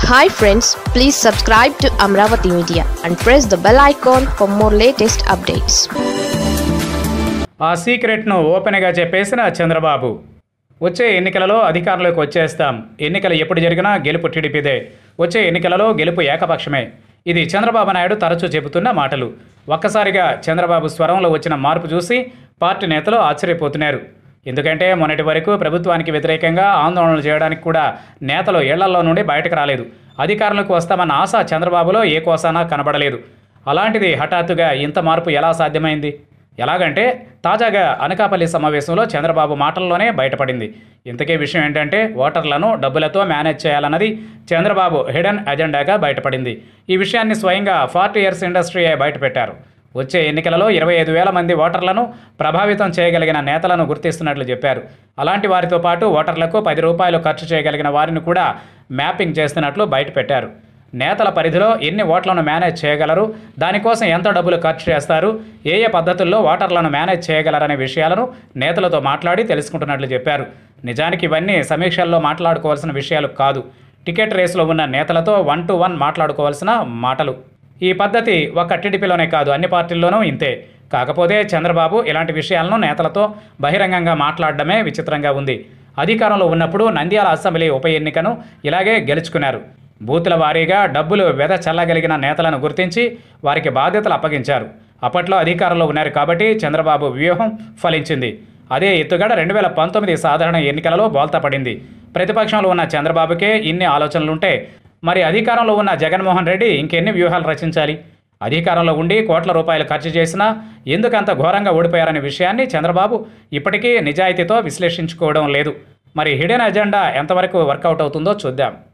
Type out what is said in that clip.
hi friends please subscribe to Amaravati media and press the bell icon for more latest updates ఆ సీక్రెట్ను ఓపెన్గా చెప్పేసిన చంద్రబాబు వచ్చే ఎన్నికలలో అధికారంలోకి వచ్చేస్తాం ఎన్నికలు ఎప్పుడు జరిగినా గెలుపు టీడీపీదే వచ్చే ఎన్నికలలో గెలుపు ఏకపక్షమే ఇది చంద్రబాబు నాయుడు తరచూ చెబుతున్న మాటలు ఒక్కసారిగా చంద్రబాబు స్వరంలో వచ్చిన మార్పు చూసి పార్టీ నేతలు ఆశ్చర్యపోతున్నారు ఎందుకంటే మొన్నటి వరకు ప్రభుత్వానికి వ్యతిరేకంగా ఆందోళనలు చేయడానికి కూడా నేతలు ఇళ్లలో నుండి బయటకు రాలేదు అధికారంలోకి వస్తామన్న ఆశ చంద్రబాబులో ఏ కోసానా కనబడలేదు అలాంటిది హఠాత్తుగా ఇంత మార్పు ఎలా సాధ్యమైంది ఎలాగంటే తాజాగా అనకాపల్లి సమావేశంలో చంద్రబాబు మాటల్లోనే బయటపడింది ఇంతకీ విషయం ఏంటంటే ఓటర్లను డబ్బులతో మేనేజ్ చేయాలన్నది చంద్రబాబు హిడెన్ ఎజెండాగా బయటపడింది ఈ విషయాన్ని స్వయంగా ఫార్టీ ఇయర్స్ ఇండస్ట్రీయే బయటపెట్టారు వచ్చే ఎన్నికలలో ఇరవై ఐదు వేల మంది ఓటర్లను ప్రభావితం చేయగలిగిన నేతలను గుర్తిస్తున్నట్లు చెప్పారు అలాంటి వారితో పాటు ఓటర్లకు పది రూపాయలు ఖర్చు చేయగలిగిన వారిని కూడా మ్యాపింగ్ చేస్తున్నట్లు బయటపెట్టారు నేతల పరిధిలో ఎన్ని ఓట్లను మేనేజ్ చేయగలరు దానికోసం ఎంత డబ్బులు ఖర్చు చేస్తారు ఏ ఏ పద్ధతుల్లో ఓటర్లను మేనేజ్ చేయగలరనే విషయాలను నేతలతో మాట్లాడి తెలుసుకుంటున్నట్లు చెప్పారు నిజానికి ఇవన్నీ సమీక్షల్లో మాట్లాడుకోవాల్సిన విషయాలు కాదు టికెట్ రేసులో ఉన్న నేతలతో వన్ టు వన్ మాట్లాడుకోవాల్సిన మాటలు ఈ పద్ధతి ఒక టీడీపీలోనే కాదు అన్ని పార్టీల్లోనూ ఇంతే కాకపోతే చంద్రబాబు ఇలాంటి విషయాలను నేతలతో బహిరంగంగా మాట్లాడడమే విచిత్రంగా ఉంది అధికారంలో ఉన్నప్పుడు నంద్యాల అసెంబ్లీ ఉప ఎన్నికను ఇలాగే గెలుచుకున్నారు బూతుల వారీగా డబ్బులు వెద చల్లగలిగిన నేతలను గుర్తించి వారికి బాధ్యతలు అప్పగించారు అప్పట్లో అధికారంలో ఉన్నారు కాబట్టి చంద్రబాబు వ్యూహం ఫలించింది అదే ఎత్తుగడ రెండు వేల పంతొమ్మిది సాధారణ ఎన్నికలలో బోల్తా పడింది ప్రతిపక్షంలో ఉన్న చంద్రబాబుకే ఇన్ని ఆలోచనలుంటే మరి అధికారంలో ఉన్న జగన్మోహన్ రెడ్డి ఇంకెన్ని వ్యూహాలు రచించాలి అధికారంలో ఉండి కోట్ల రూపాయలు ఖర్చు చేసినా ఎందుకంత ఘోరంగా ఓడిపోయారనే విషయాన్ని చంద్రబాబు ఇప్పటికీ నిజాయితీతో విశ్లేషించుకోవడం లేదు మరి హిడెన్ ఎజెండా ఎంతవరకు వర్కౌట్ అవుతుందో చూద్దాం